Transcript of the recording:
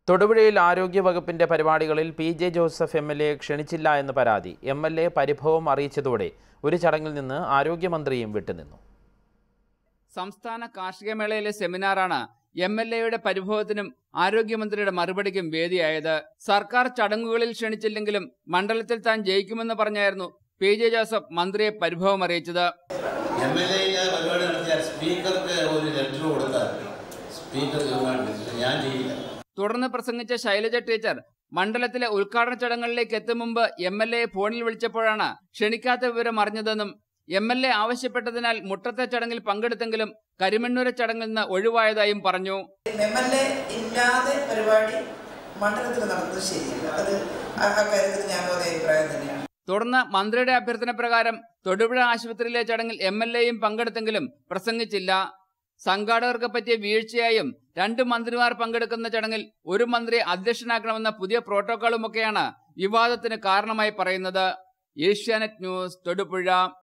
തൊടുപുഴയിൽ ആരോഗ്യവകുപ്പിന്റെ പരിപാടികളിൽ P J Joseph M L A ക്ഷണിച്ചില്ല എന്ന് പരാതി എം എൽ എ പരിഭവം അറിയിച്ചതോടെ ഒരു ചടങ്ങിൽ നിന്ന് ആരോഗ്യമന്ത്രിയും വിട്ടുനിന്നു സംസ്ഥാന കാർഷിക മേളയിലെ സെമിനാറാണ് എം എൽ എയുടെ പരിഭവത്തിനും ആരോഗ്യമന്ത്രിയുടെ മറുപടിക്കും വേദിയായത് സർക്കാർ ചടങ്ങുകളിൽ ക്ഷണിച്ചില്ലെങ്കിലും മണ്ഡലത്തിൽ താൻ ജയിക്കുമെന്ന് പറഞ്ഞായിരുന്നു പി ജെ ജോസഫ് മന്ത്രിയെ പരിഭവം അറിയിച്ചത് എം എൽ എ പരിപാടി നടത്തിയാൽ സ്പീക്കർക്ക് ഒരു ലെറ്റർ കൊടുത്താൽ സ്പീക്കർ തീരുമാനിച്ചു ഞാൻ ചെയ്യില്ല തുടർന്ന് പ്രസംഗിച്ച ശൈലജ ടീച്ചർ മണ്ഡലത്തിലെ ഉദ്ഘാടന ചടങ്ങുകളിലേക്ക് എത്തും മുമ്പ് എം എൽ എ ഫോണിൽ വിളിച്ചപ്പോഴാണ് ക്ഷണിക്കാത്ത വിവരം അറിഞ്ഞതെന്നും എം എൽ എ ആവശ്യപ്പെട്ടതിനാൽ മുട്ടത്തെ ചടങ്ങിൽ പങ്കെടുത്തെങ്കിലും കരിമണ്ണൂരെ ചടങ്ങിൽ നിന്ന് ഒഴിവായതായും പറഞ്ഞു എം എൽ എ ഇല്ലാതെ പരിപാടി മണ്ഡലത്തിൽ നടന്നത് ശരിയല്ല അത് ആ ആ കാര്യത്തിൽ ഞാനും അതേ അഭിപ്രായം തന്നെയാണ് തുടർന്ന് മന്ത്രിയുടെ അഭ്യർത്ഥന പ്രകാരം തൊടുപുഴ ആശുപത്രിയിലെ ചടങ്ങിൽ എം എൽ എയും പങ്കെടുത്തെങ്കിലും പ്രസംഗിച്ചില്ല സംഘാടകർക്ക് പറ്റിയ വീഴ്ചയായും രണ്ട് മന്ത്രിമാർ പങ്കെടുക്കുന്ന ചടങ്ങിൽ ഒരു മന്ത്രിയെ അധ്യക്ഷനാക്കണമെന്ന പുതിയ പ്രോട്ടോക്കോളുമൊക്കെയാണ് വിവാദത്തിന് കാരണമായി പറയുന്നത് ഏഷ്യാനെറ്റ് ന്യൂസ് തൊടുപുഴ